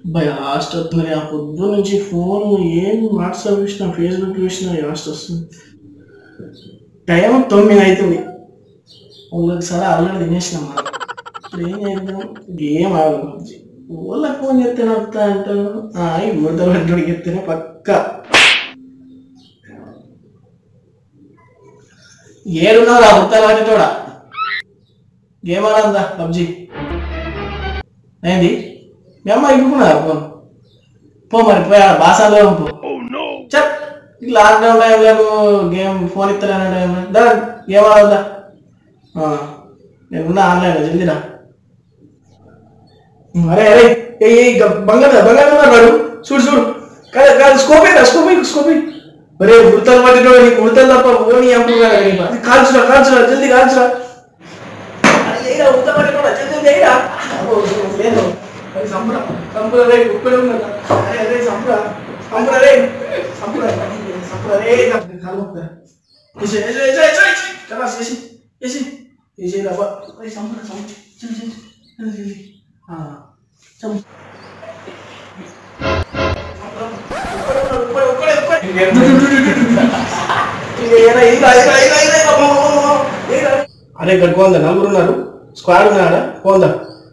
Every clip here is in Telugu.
భయ హాస్ట్ వస్తుంది ఆ పొద్దు నుంచి ఫోన్ ఏం వాట్సాప్ చూసినా ఫేస్బుక్ చూసినా హాస్ట్ వస్తుంది టైం తొమ్మిది అవుతుంది ఒకసారి ఆల్రెడీ తినేసినాం మనం ఇప్పుడు ఏం చేద్దాం గేమ్ ఆడదాం వాళ్ళకి ఫోన్ చేస్తే వస్తా అంటారు ఈ ముడత పట్టుడికి ఎత్తేనే పక్క ఏడున్నావు రా ముడత పట్టేటోడా గేమ్ ఆడందా పబ్జి ఏంది మీ అమ్మ ఇప్పుకున్నా ఫోన్ పో మరి పోయి ఆడ బాసాలో పో చెప్ ఈ లాక్డౌన్ టైంలో గేమ్ ఫోన్ ఇస్తాను టైంలో దా గేమ్ ఆడదా నేను ఉన్నా ఆన్లైన్ జల్దిరా అరే అరే ఏ బంగారు బంగారు వాడు చూడు చూడు కాదు కాదు స్కోపే స్కోపే స్కోపే అరే ఉడతలు పట్టినోడు నీకు ఉడతలు తప్ప ఓని అమ్ముగా అది కాల్చురా కాల్చురా జల్దీ కాల్చురా అరే లేరా ఉడత పట్టినోడా జల్దీ లేరా అబ్బో, లేదు అరే సంబరా సంబరా రే ఉప్పడే ఉన్నదా అరే అరే సంబరా సంబరా రే సంబరా సంబరా రే కాలు మొక్కుతా. ఏసే ఏసే ఏసే ఏసే ఏసే కలాస్ ఏసి ఏసి ఏసి రా బా అరే సంబరా సంబరా చల్ చల్ చల్ జల్దీ ఆ చల్ అరే ఇక్కడ పోందా నలుగురు ఉన్నారు స్క్వాడ్ ఉన్నాడా పోందా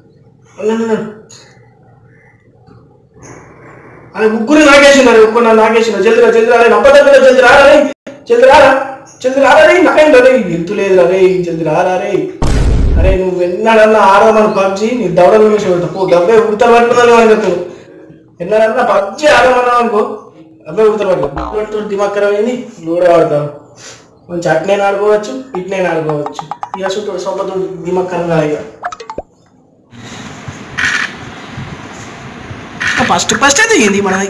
అరే ముగ్గురు నాగేసినారు ఒక్కరు నన్ను నాగేసినారు జల్ది రా జల్ది రా నమ్మ దగ్గర జల్ది రారా రే జల్ది రారా జల్ది రారా రే నాకేం రే ఎంతు లేదు రే జల్ది రారా రే అరే నువ్వు ఎన్నాడన్నా ఆడమని పబ్జి నీ దవడ నుంచి పో డబ్బే ఉడతలు పట్టుకున్నాను అని చెప్తాను ఎన్నాడన్నా పబ్జి ఆడమన్నావు అనుకో డబ్బే ఉడతలు పట్టుకో దిమాగ్ ఖరాబ్ అయింది లూడో ఆడతావు కొంచెం అట్నే ఆడుకోవచ్చు ఇట్నే ఆడుకోవచ్చు ఇక చుట్టూ సొంతతో దిమాగ్ ఖరాబ్ కాదు ఇక ఫస్ట్ ఫస్ట్ అయితే ఏంది మనది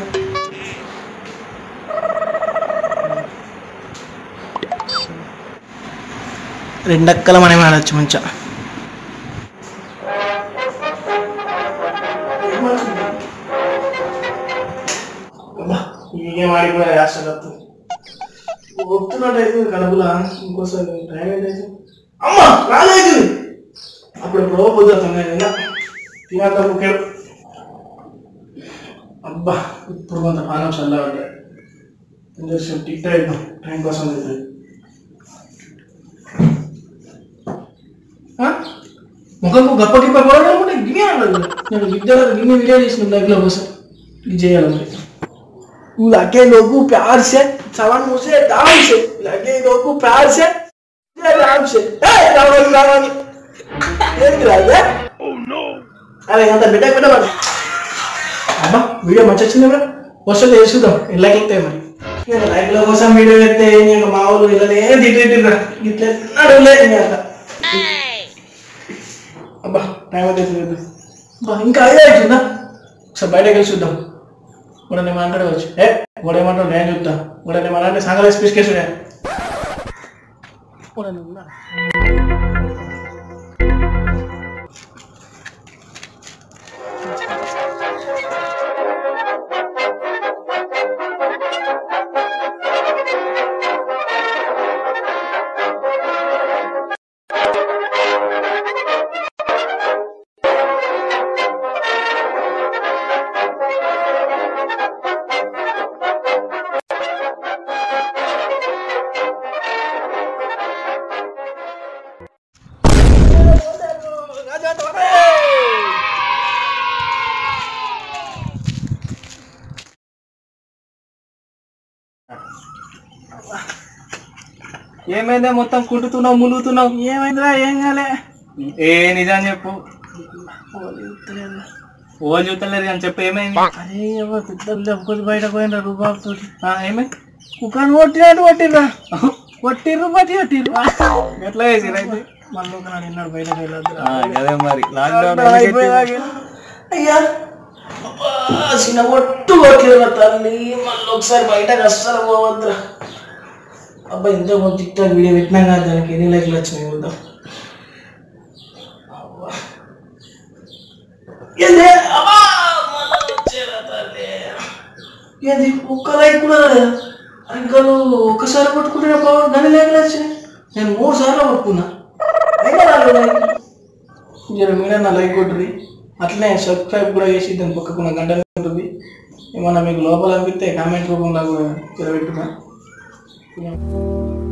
రెండక్కల మనమే ఆడచ్చు మంచిగా ఏం ఆడిపోయా యాక్షన్ వస్తుంది వస్తున్నట్టయితే కడుపులా ఇంకోసారి టైం ఏంటైతే అమ్మా రాలేదు అప్పుడు ఎప్పుడో పొద్దుతాను నేను తినాక ముఖ్యం అబ్బా ఇప్పుడు కొంత పానం చల్లగా ఉంటాయి ఇంజక్షన్ టిక్ అయిపోయి టైం కోసం అవుతుంది ముఖంకు గప్ప గిప్ప కూడా అనుకుంటే గిన్నె ఆడదు నేను విద్య గిన్నె వీడియో చేసిన లైఫ్లో కోసం ఇది చేయాలి మరి लगे लोगों प्यार से सवाल मुझे दाम से लगे लोगों प्यार से ये दाम से ए रावण रावण ये क्या है అరే అంత బిడ్డ బిడ్డ మరి అబ్బా వీడియో మంచి వచ్చింది మరి వస్తుంది వేసుకుందాం ఇలా వెళ్తే మరి ఇక లైఫ్ లో కోసం వీడియో పెడితే ఇంకా మా ఊరు ఇలా ఏం తిట్టిరా ఇట్లా నడువులే అంత అబ్బా టైం అయితే అబ్బా ఇంకా అదే అవుతుందా ఒకసారి బయటకు వెళ్ళి చూద్దాం కూడా నేను మాట్లాడవచ్చు ఏ కూడా ఏమంటాడు నేను చెప్తా కూడా నేను అంటే సంగతి స్పీచ్ కేసు కూడా నువ్వు ఉన్నా ఏమైందా మొత్తం కుట్టుతున్నావు ములుగుతున్నావు ఏమైందిరా ఏం కాలే ఏ నిజం చెప్పు ఓళ్ళు చూస్తలేరు అని చెప్పు ఏమైంది అరే ఎవరు పెద్ద ఒక్కరు బయట పోయిన రూపాయలతో ఆ, ఏమైంది కుక్కను కొట్టినట్టు కొట్టిర్రా కొట్టిర్రు పట్టి కొట్టిర్రు ఎట్లా వేసి రైతు మళ్ళీ ఒక నాడు ఎన్నాడు బయటకు వెళ్ళొద్దు అదే మరి అయ్యా అబ్బా, చిన్న ఒట్టు కొట్టిర్రా తల్లి మళ్ళీ ఒకసారి బయటకు అస్సలు పోవద్దురా అబ్బా ఇంత కొంచెం టిక్ టాక్ వీడియో పెట్టినాం కదా దానికి ఎన్ని లైక్లు వచ్చినాయి చూద్దాం అబ్బా. ఏంది? అబ్బా, మళ్ళా వచ్చేరా తల్లి. ఏంది ఒక్క లైక్ కూడా రాలేదా ఇంకా నువ్వు ఒక్కసారి పట్టుకుంటే పవర్ దాని లైక్లు వచ్చినాయి నేను మూడు సార్లు పట్టుకున్నా అయినా రాలేదు లైక్ జర మీరే నా లైక్ కొట్టుది అట్లనే సబ్స్క్రైబ్ కూడా చేసి దాని పక్కకున్న గంట ఉంటుంది ఏమన్నా మీకు లోపల అనిపిస్తే కామెంట్ రూపంలో కూడా తెరబెట్టుగా